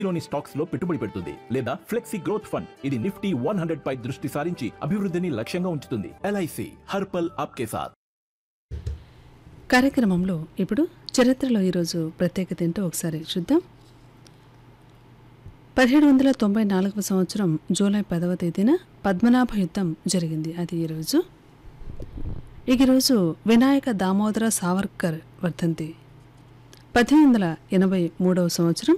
లోని స్టాక్స్ లో పెట్టుబడి పెడుతుంది లేదా ఫ్లెక్సీ గ్రోత్ ఫండ్ ఇది నిఫ్టీ వన్ హండ్రెడ్ పై దృష్టి సారించి అభివృద్ధిని లక్ష్యంగా ఉంచుతుంది ఎల్ఐసి హర్పల్ ఆప్కే సాథ్ కార్యక్రమంలో ఇప్పుడు చరిత్రలో ఈరోజు ప్రత్యేకత ఏంటో ఒకసారి చూద్దాం పదిహేడు వందల తొంభై నాలుగవ సంవత్సరం జూలై పదవ తేదీన పద్మనాభ యుద్ధం జరిగింది అది ఈరోజు ఇక ఈరోజు వినాయక దామోదర సావర్కర్ వర్ధంతి పద్దెనిమిది వందల ఎనభై మూడవ సంవత్సరం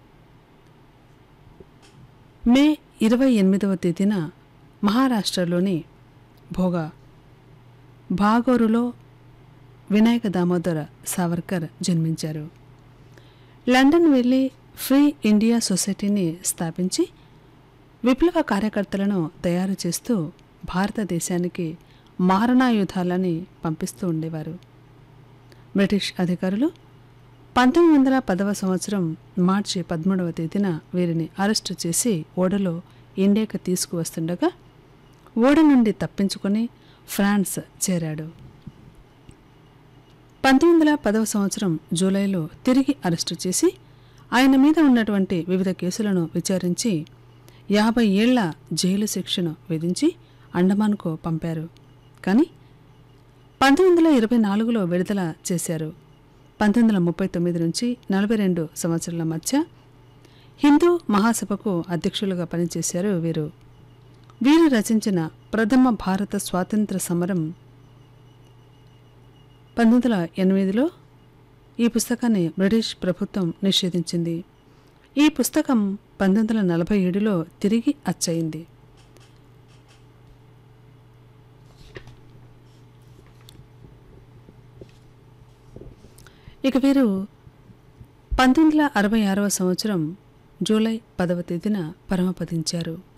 మే ఇరవై ఎనిమిదవ తేదీన మహారాష్ట్రలోని భోగా భాగోరులో వినాయక దామోదర సావర్కర్ జన్మించారు లండన్ వెళ్ళి ఫ్రీ ఇండియా సొసైటీని స్థాపించి విప్లవ కార్యకర్తలను తయారు చేస్తూ భారతదేశానికి మారణాయుధాలని పంపిస్తూ ఉండేవారు బ్రిటిష్ అధికారులు పంతొమ్మిది వందల పదవ సంవత్సరం మార్చి పదమూడవ తేదీన వీరిని అరెస్టు చేసి ఓడలో ఇండియాకి తీసుకువస్తుండగా ఓడ నుండి తప్పించుకొని ఫ్రాన్స్ చేరాడు పంతొమ్మిది వందల పదవ సంవత్సరం జూలైలో తిరిగి అరెస్టు చేసి ఆయన మీద ఉన్నటువంటి వివిధ కేసులను విచారించి యాభై ఏళ్ల జైలు శిక్షను విధించి అండమాన్కు పంపారు కానీ పంతొమ్మిది వందల ఇరవై నాలుగులో విడుదల చేశారు పంతొమ్మిది వందల ముప్పై తొమ్మిది నుంచి నలభై రెండు సంవత్సరాల మధ్య హిందూ మహాసభకు అధ్యక్షులుగా పనిచేశారు వీరు వీరు రచించిన ప్రథమ భారత స్వాతంత్ర సమరం పంతొమ్మిది వందల ఎనిమిదిలో ఈ పుస్తకాన్ని బ్రిటిష్ ప్రభుత్వం నిషేధించింది ఈ పుస్తకం పంతొమ్మిది వందల నలభై ఏడులో తిరిగి అచ్చయింది ఇక వీరు పంతొమ్మిది వందల అరవై ఆరవ సంవత్సరం జూలై పదవ తేదీన పరమపదించారు